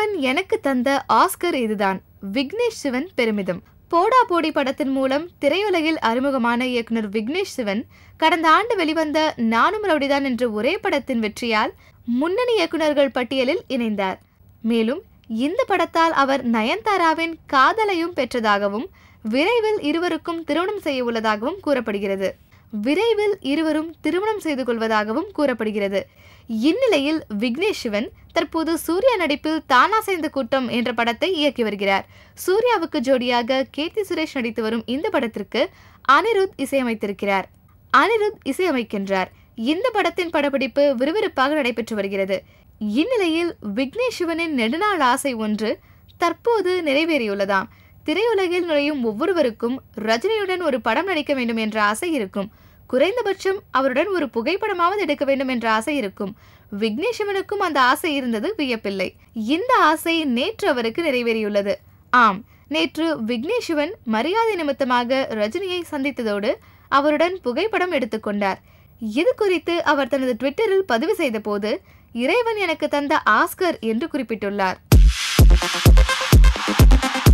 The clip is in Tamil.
இறைவன் எனக்கு தந்த ஆஸ்கர் இதுதான் விக்னேஷ் சிவன் பெருமிதம் போடா போடி படத்தின் மூலம் திரையுலகில் அறிமுகமான இயக்குனர் விக்னேஷ் சிவன் கடந்த ஆண்டு வெளிவந்த நானும் ரவுடிதான் என்ற ஒரே படத்தின் வெற்றியால் முன்னணி இயக்குனர்கள் பட்டியலில் இணைந்தார் மேலும் இந்த படத்தால் அவர் நயன்தாராவின் காதலையும் பெற்றதாகவும் விரைவில் இருவருக்கும் திருமணம் செய்ய உள்ளதாகவும் கூறப்படுகிறது விரைவில் இருவரும் திருமணம் செய்து கொள்வதாகவும் கூறப்படுகிறது இந்நிலையில் விக்னேஷ் சிவன் தற்போது சூர்யா நடிப்பில் தானா சேர்ந்த கூட்டம் என்ற படத்தை இயக்கி வருகிறார் சூர்யாவுக்கு ஜோடியாக கீர்த்தி சுரேஷ் நடித்து வரும் இந்த படத்திற்கு அனிருத் இசையமைத்திருக்கிறார் அனிருத் இசையமைக்கின்றார் இந்த படத்தின் படப்பிடிப்பு விறுவிறுப்பாக நடைபெற்று வருகிறது இந்நிலையில் விக்னேஷ் சிவனின் நெடுநாள் ஆசை ஒன்று தற்போது நிறைவேறியுள்ளதாம் திரையுலகில் நுழையும் ஒவ்வொருவருக்கும் ரஜினியுடன் ஒரு படம் நடிக்க வேண்டும் என்ற ஆசை இருக்கும் குறைந்தபட்சம் அவருடன் ஒரு புகைப்படமாவது எடுக்க வேண்டும் என்ற ஆசை இருக்கும் விக்னேஷ் சிவனுக்கும் அந்த ஆசை இருந்தது வியப்பில்லை இந்த ஆசை நேற்று அவருக்கு நிறைவேறியுள்ளது ஆம் நேற்று விக்னேஷ் சிவன் மரியாதை நிமித்தமாக ரஜினியை சந்தித்ததோடு அவருடன் புகைப்படம் எடுத்துக்கொண்டார் இது குறித்து அவர் தனது ட்விட்டரில் பதிவு செய்தபோது இறைவன் எனக்கு தந்த ஆஸ்கர் என்று குறிப்பிட்டுள்ளார்